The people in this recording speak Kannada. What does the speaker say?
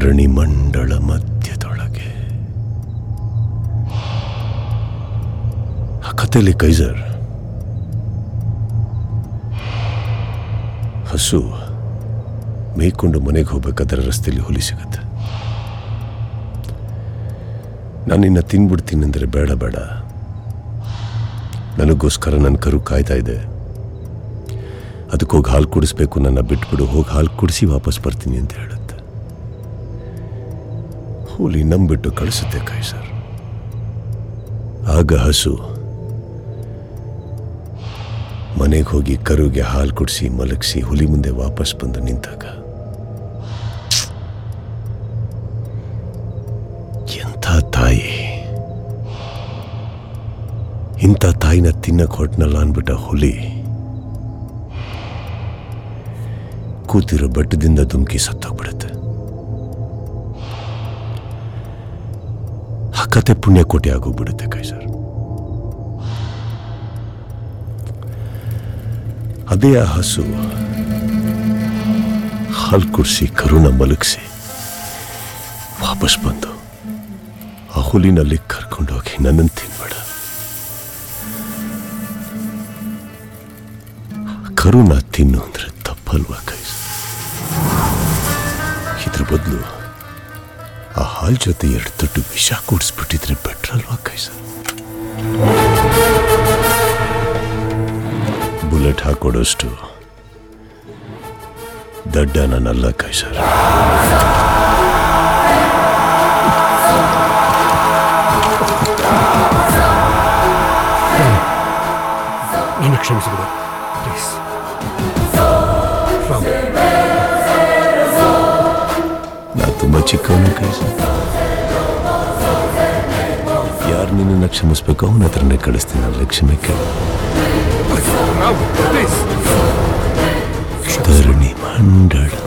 ಧರಣಿ ಮಂಡಳ ಮಧ್ಯದೊಳಗೆ ಆ ಕಥೆಯಲ್ಲಿ ಕೈಸರ್ ಹಸು ಮೇಯ್ಕೊಂಡು ಮನೆಗೆ ಹೋಗ್ಬೇಕಾದ್ರೆ ರಸ್ತೆಯಲ್ಲಿ ಹುಲಿ ಸಿಗುತ್ತೆ ನಾನು ನಿನ್ನ ತಿನ್ಬಿಡ್ತೀನಂದ್ರೆ ಬೇಡ ಬೇಡ ನನಗೋಸ್ಕರ ನನ್ನ ಕರು ಕಾಯ್ತಾ ಇದೆ ಅದಕ್ಕೆ ಹೋಗಿ ಹಾಲು ಕುಡಿಸ್ಬೇಕು ನನ್ನ ಬಿಟ್ಬಿಡು ಹೋಗಿ ಹಾಲು ಕುಡಿಸಿ ವಾಪಸ್ ಬರ್ತೀನಿ ಅಂತ ಹೇಳುತ್ತೆ ಹುಲಿ ನಂಬಿಟ್ಟು ಕಳಿಸುತ್ತೆ ಕೈಸರ್ ಆಗ ಹಸು ಮನೆಗೆ ಹೋಗಿ ಕರುಗೆ ಹಾಲು ಕುಡಿಸಿ ಮಲಗಿಸಿ ಹುಲಿ ಮುಂದೆ ವಾಪಸ್ ಬಂದು ನಿಂತಾಗ ಎಂಥ ತಾಯಿ ಇಂಥ ತಾಯಿನ ತಿನ್ನಕ್ ಹೊಟ್ನಲ್ಲ ಅನ್ಬಿಟ್ಟ ಹುಲಿ ಕೂತಿರೋ ಬೆಟ್ಟದಿಂದ ಧುಮುಕಿ ಸತ್ತೋಗ್ಬಿಡುತ್ತೆ ಆ ಕತೆ ಪುಣ್ಯಕೋಟಿ ಆಗೋಗ್ಬಿಡುತ್ತೆ ಕೈ ಸರ್ ಅದೇ ಆ ಹಸು ಹಾಲು ಕುಡಿಸಿ ಕರುಣ ಮಲಗಿಸಿ ವಾಪಸ್ ಬಂದು ಆ ಹುಲಿನಲ್ಲಿ ಕರ್ಕೊಂಡೋಗಿ ನನ್ನನ್ನು ತಿನ್ಬೇಡ ಕರುಣ ತಿನ್ನು ಅಂದ್ರೆ ತಪ್ಪಲ್ವಾ ಕೈ ಇದ್ರ ಬದಲು ಆ ಹಾಲ್ ಜೊತೆ ಎರಡು ತೊಟ್ಟು ವಿಷ ಕೂಡಿಸ್ಬಿಟ್ಟಿದ್ರೆ ಬೆಟ್ರ್ ಅಲ್ವಾ ಕೈ ಸರ್ ಬುಲೆಟ್ ಹಾಕೊಡೋಷ್ಟು ದಡ್ಡ ನಾನಲ್ಲ ಕೈ ಸರ್ ನನ್ನ ಕ್ಷಮಿಸಿಬಿಡು ಪ್ಲೀಸ್ ರಾಮ್ ನಾ ತುಂಬಾ ಚಿಕ್ಕವನು ಕೈ ಸರ್ ಯಾರು ನಿನ್ನನ್ನು ಕ್ಷಮಿಸ್ಬೇಕು ಅವನ ಹತ್ರನೇ ಕಳಿಸ್ತೀನಿ ಅಲ್ಲಿ ಕ್ಷಮೆ ಕೇಳು ರಾಮ್ ಪ್ಲೀಸ್ ಧರಣಿ ಮಂಡಳ